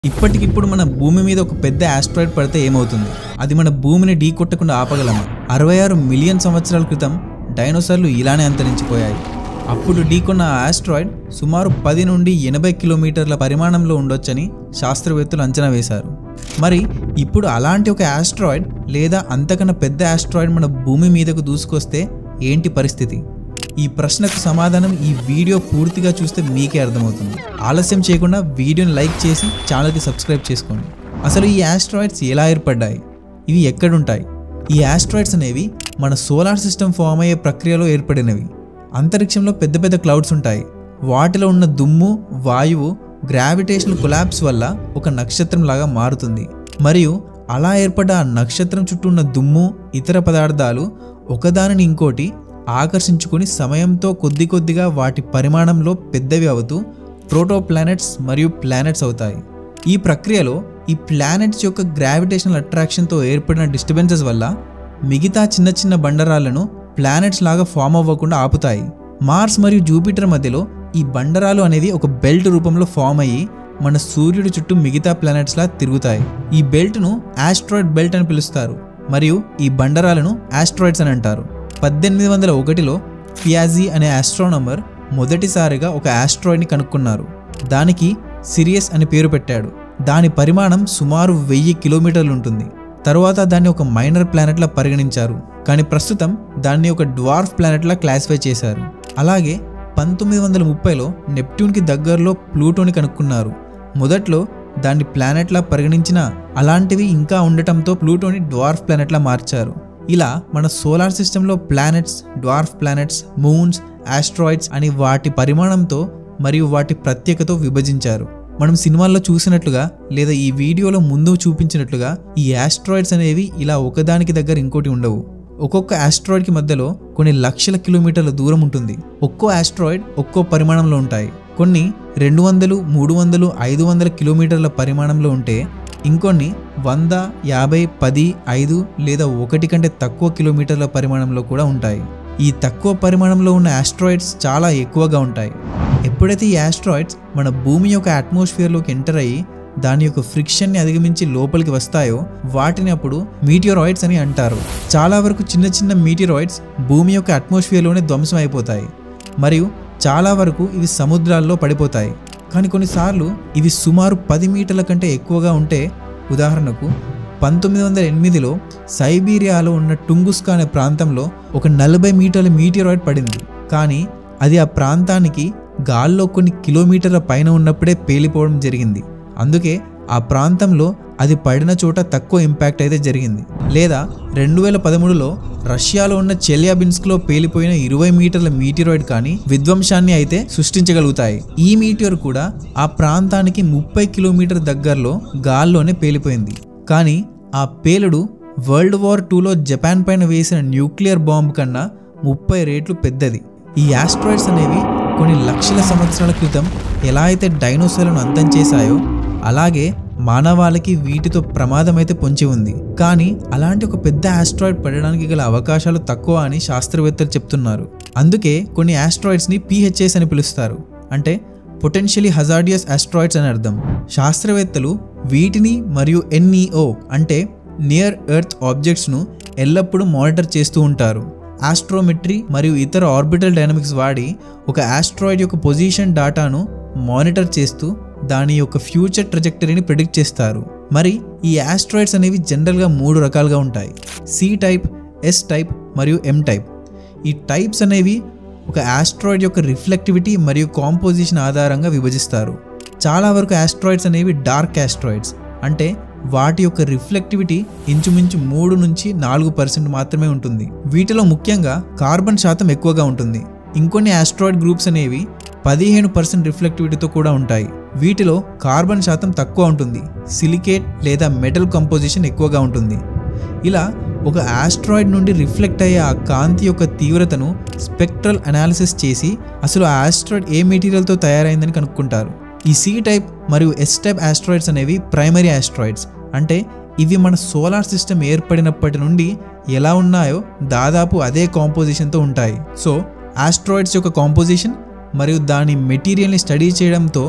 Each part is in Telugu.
ఇప్పటికిప్పుడు మన భూమి మీద ఒక పెద్ద ఆస్ట్రాయిడ్ పడితే ఏమవుతుంది అది మన భూమిని ఢీ కొట్టకుండా ఆపగలమా అరవై ఆరు మిలియన్ సంవత్సరాల క్రితం డైనోసార్లు ఇలానే అంతరించిపోయాయి అప్పుడు ఢీకొన్న ఆ ఆస్ట్రాయిడ్ సుమారు పది నుండి ఎనభై కిలోమీటర్ల పరిమాణంలో ఉండొచ్చని శాస్త్రవేత్తలు అంచనా వేశారు మరి ఇప్పుడు అలాంటి ఒక ఆస్ట్రాయిడ్ లేదా అంతకన్నా పెద్ద ఆస్ట్రాయిడ్ మన భూమి మీదకు దూసుకొస్తే ఏంటి పరిస్థితి ఈ ప్రశ్నకు సమాధానం ఈ వీడియో పూర్తిగా చూస్తే మీకే అర్థమవుతుంది ఆలస్యం చేయకుండా వీడియోని లైక్ చేసి ఛానల్కి సబ్స్క్రైబ్ చేసుకోండి అసలు ఈ ఆస్ట్రాయిడ్స్ ఎలా ఏర్పడ్డాయి ఇవి ఎక్కడుంటాయి ఈ ఆస్ట్రాయిడ్స్ అనేవి మన సోలార్ సిస్టమ్ ఫామ్ అయ్యే ప్రక్రియలో ఏర్పడినవి అంతరిక్షంలో పెద్ద పెద్ద క్లౌడ్స్ ఉంటాయి వాటిలో ఉన్న దుమ్ము వాయువు గ్రావిటేషనల్ కొలాప్స్ వల్ల ఒక నక్షత్రం లాగా మారుతుంది మరియు అలా ఏర్పడ్డ ఆ నక్షత్రం చుట్టూ ఉన్న దుమ్ము ఇతర పదార్థాలు ఒకదానిని ఇంకోటి ఆకర్షించుకొని సమయంతో కొద్ది కొద్దిగా వాటి పరిమాణంలో పెద్దవి అవుతూ ప్రోటో ప్లానెట్స్ మరియు ప్లానెట్స్ అవుతాయి ఈ ప్రక్రియలో ఈ ప్లానెట్స్ యొక్క గ్రావిటేషనల్ అట్రాక్షన్తో ఏర్పడిన డిస్టర్బెన్సెస్ వల్ల మిగతా చిన్న చిన్న బండరాలను ప్లానెట్స్ లాగా ఫామ్ అవ్వకుండా ఆపుతాయి మార్స్ మరియు జూపిటర్ మధ్యలో ఈ బండరాలు అనేవి ఒక బెల్ట్ రూపంలో ఫామ్ అయ్యి మన సూర్యుడి చుట్టూ మిగతా ప్లానెట్స్ లా తిరుగుతాయి ఈ బెల్ట్ను ఆస్ట్రాయిడ్ బెల్ట్ అని పిలుస్తారు మరియు ఈ బండరాలను ఆస్ట్రాయిడ్స్ అని అంటారు పద్దెనిమిది వందల ఒకటిలో ఫియాజీ అనే ఆస్ట్రోనమర్ మొదటిసారిగా ఒక ఆస్ట్రాయిడ్ని కనుక్కున్నారు దానికి సిరియస్ అని పేరు పెట్టాడు దాని పరిమాణం సుమారు వెయ్యి కిలోమీటర్లు ఉంటుంది తరువాత దాన్ని ఒక మైనర్ ప్లానెట్లా పరిగణించారు కానీ ప్రస్తుతం దాన్ని ఒక డ్వార్ఫ్ ప్లానెట్లా క్లాసిఫై చేశారు అలాగే పంతొమ్మిది వందల ముప్పైలో నెప్ట్యూన్కి దగ్గరలో ప్లూటోని కనుక్కున్నారు మొదట్లో దాన్ని ప్లానెట్లా పరిగణించిన అలాంటివి ఇంకా ఉండటంతో ప్లూటోని డ్వార్ఫ్ ప్లానెట్లా మార్చారు ఇలా మన సోలార్ సిస్టంలో planets dwarf planets moons asteroids అని వాటి పరిమాణంతో మరియు వాటి ప్రత్యేకతో విభజించారు మనం సినిమాల్లో చూసినట్లుగా లేదా ఈ వీడియోలో ముందు చూపించినట్లుగా ఈ ఆస్ట్రాయిడ్స్ అనేవి ఇలా ఒకదానికి దగ్గర ఇంకోటి ఉండవు ఒక్కొక్క ఆస్ట్రాయిడ్కి మధ్యలో కొన్ని లక్షల కిలోమీటర్ల దూరం ఉంటుంది ఒక్కో ఆస్ట్రాయిడ్ ఒక్కో పరిమాణంలో ఉంటాయి కొన్ని రెండు వందలు మూడు వందలు ఐదు వందల కిలోమీటర్ల పరిమాణంలో ఉంటే ఇంకొన్ని వంద యాభై పది ఐదు లేదా ఒకటి కంటే తక్కువ కిలోమీటర్ల పరిమాణంలో కూడా ఉంటాయి ఈ తక్కువ పరిమాణంలో ఉన్న ఆస్ట్రాయిడ్స్ చాలా ఎక్కువగా ఉంటాయి ఎప్పుడైతే ఈ ఆస్ట్రాయిడ్స్ మన భూమి యొక్క అట్మాస్ఫియర్లోకి ఎంటర్ అయ్యి దాని యొక్క ఫ్రిక్షన్ని అధిగమించి లోపలికి వస్తాయో వాటిని అప్పుడు మీటియోరాయిడ్స్ అని అంటారు చాలా వరకు చిన్న చిన్న మీటియోరాయిడ్స్ భూమి యొక్క అట్మాస్ఫియర్లోనే ధ్వంసం అయిపోతాయి మరియు చాలా వరకు ఇవి సముద్రాల్లో పడిపోతాయి కానీ కొన్నిసార్లు ఇవి సుమారు పది మీటర్ల కంటే ఎక్కువగా ఉంటే ఉదాహరణకు పంతొమ్మిది వందల ఎనిమిదిలో సైబీరియాలో ఉన్న టుంగుస్కా అనే ప్రాంతంలో ఒక నలభై మీటర్ల మీటియరాయిడ్ పడింది కానీ అది ఆ ప్రాంతానికి గాల్లో కొన్ని కిలోమీటర్ల పైన ఉన్నప్పుడే పేలిపోవడం జరిగింది అందుకే ఆ ప్రాంతంలో అది పడిన చోట తక్కువ ఇంపాక్ట్ అయితే జరిగింది లేదా రెండు వేల పదమూడులో రష్యాలో ఉన్న చెలియాబిన్స్క్లో పేలిపోయిన ఇరవై మీటర్ల మీటిరాయిడ్ కానీ విధ్వంసాన్ని అయితే సృష్టించగలుగుతాయి ఈ మీటియర్ కూడా ఆ ప్రాంతానికి ముప్పై కిలోమీటర్ దగ్గరలో గాల్లోనే పేలిపోయింది కానీ ఆ పేలుడు వరల్డ్ వార్ టూలో జపాన్ పైన వేసిన న్యూక్లియర్ బాంబ్ కన్నా ముప్పై రేట్లు పెద్దది ఈ ఆస్ట్రాయిడ్స్ అనేవి కొన్ని లక్షల సంవత్సరాల క్రితం ఎలా అయితే డైనోసార్లను అంతం చేశాయో అలాగే మానవాళికి వీటితో ప్రమాదం అయితే పొంచి ఉంది కానీ అలాంటి ఒక పెద్ద ఆస్ట్రాయిడ్ పడడానికి గల అవకాశాలు తక్కువ అని శాస్త్రవేత్తలు చెప్తున్నారు అందుకే కొన్ని ఆస్ట్రాయిడ్స్ని పిహెచ్ఎస్ అని పిలుస్తారు అంటే పొటెన్షియలీ హజార్డియస్ ఆస్ట్రాయిడ్స్ అని అర్థం శాస్త్రవేత్తలు వీటిని మరియు ఎన్ఈఓ అంటే నియర్ ఎర్త్ ఆబ్జెక్ట్స్ను ఎల్లప్పుడూ మానిటర్ చేస్తూ ఉంటారు ఆస్ట్రోమెట్రీ మరియు ఇతర ఆర్బిటల్ డైనమిక్స్ వాడి ఒక ఆస్ట్రాయిడ్ యొక్క పొజిషన్ డాటాను మానిటర్ చేస్తూ దాని యొక్క ఫ్యూచర్ ట్రజెక్టరీని ప్రిడిక్ట్ చేస్తారు మరి ఈ ఆస్ట్రాయిడ్స్ అనేవి జనరల్గా మూడు రకాలుగా ఉంటాయి సి టైప్ ఎస్ టైప్ మరియు ఎం టైప్ ఈ టైప్స్ అనేవి ఒక ఆస్ట్రాయిడ్ యొక్క రిఫ్లెక్టివిటీ మరియు కాంపోజిషన్ ఆధారంగా విభజిస్తారు చాలా వరకు ఆస్ట్రాయిడ్స్ అనేవి డార్క్ ఆస్ట్రాయిడ్స్ అంటే వాటి యొక్క రిఫ్లెక్టివిటీ ఇంచుమించు మూడు నుంచి నాలుగు పర్సెంట్ మాత్రమే ఉంటుంది వీటిలో ముఖ్యంగా కార్బన్ శాతం ఎక్కువగా ఉంటుంది ఇంకొన్ని ఆస్ట్రాయిడ్ గ్రూప్స్ అనేవి పదిహేను పర్సెంట్ రిఫ్లెక్టివిటీతో కూడా ఉంటాయి వీటిలో కార్బన్ శాతం తక్కువ ఉంటుంది సిలికేట్ లేదా మెటల్ కంపోజిషన్ ఎక్కువగా ఉంటుంది ఇలా ఒక ఆస్ట్రాయిడ్ నుండి రిఫ్లెక్ట్ అయ్యే ఆ కాంతి యొక్క తీవ్రతను స్పెక్ట్రల్ అనాలిసిస్ చేసి అసలు ఆ ఆస్ట్రాయిడ్ ఏ మెటీరియల్తో తయారైందని కనుక్కుంటారు ఈ సి టైప్ మరియు ఎస్ టైప్ ఆస్ట్రాయిడ్స్ అనేవి ప్రైమరీ ఆస్ట్రాయిడ్స్ అంటే ఇవి మన సోలార్ సిస్టమ్ ఏర్పడినప్పటి నుండి ఎలా ఉన్నాయో దాదాపు అదే కాంపోజిషన్తో ఉంటాయి సో ఆస్ట్రాయిడ్స్ యొక్క కాంపోజిషన్ మరియు దాని మెటీరియల్ని స్టడీ చేయడంతో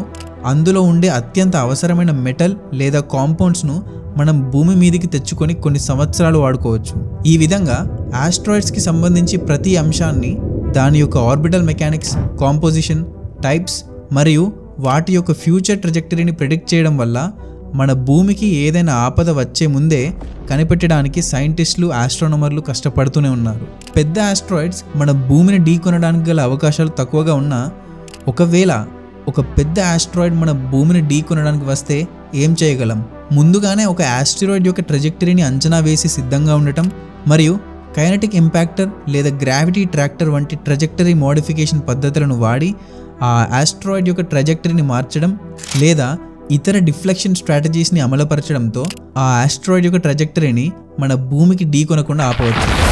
అందులో ఉండే అత్యంత అవసరమైన మెటల్ లేదా కాంపౌండ్స్ను మనం భూమి మీదికి తెచ్చుకొని కొన్ని సంవత్సరాలు వాడుకోవచ్చు ఈ విధంగా ఆస్ట్రాయిడ్స్కి సంబంధించి ప్రతి అంశాన్ని దాని యొక్క ఆర్బిటల్ మెకానిక్స్ కాంపోజిషన్ టైప్స్ మరియు వాటి యొక్క ఫ్యూచర్ ట్రజెక్టరీని ప్రిడిక్ట్ చేయడం వల్ల మన భూమికి ఏదైనా ఆపద వచ్చే ముందే కనిపెట్టడానికి సైంటిస్టులు ఆస్ట్రోనమర్లు కష్టపడుతూనే ఉన్నారు పెద్ద ఆస్ట్రాయిడ్స్ మన భూమిని ఢీకొనడానికి గల అవకాశాలు తక్కువగా ఉన్నా ఒకవేళ ఒక పెద్ద ఆస్ట్రాయిడ్ మన భూమిని ఢీకొనడానికి వస్తే ఏం చేయగలం ముందుగానే ఒక ఆస్ట్రాయిడ్ యొక్క ట్రజెక్టరీని అంచనా వేసి సిద్ధంగా ఉండటం మరియు కైనటిక్ ఇంపాక్టర్ లేదా గ్రావిటీ ట్రాక్టర్ వంటి ట్రజెక్టరీ మోడిఫికేషన్ పద్ధతులను వాడి ఆ ఆస్ట్రాయిడ్ యొక్క ట్రజెక్టరీని మార్చడం లేదా ఇతర డిఫ్లెక్షన్ స్ట్రాటజీస్ని అమలుపరచడంతో ఆ ఆస్ట్రాయిడ్ యొక్క ట్రజెక్టరీని మన భూమికి ఢీకొనకుండా ఆపవచ్చు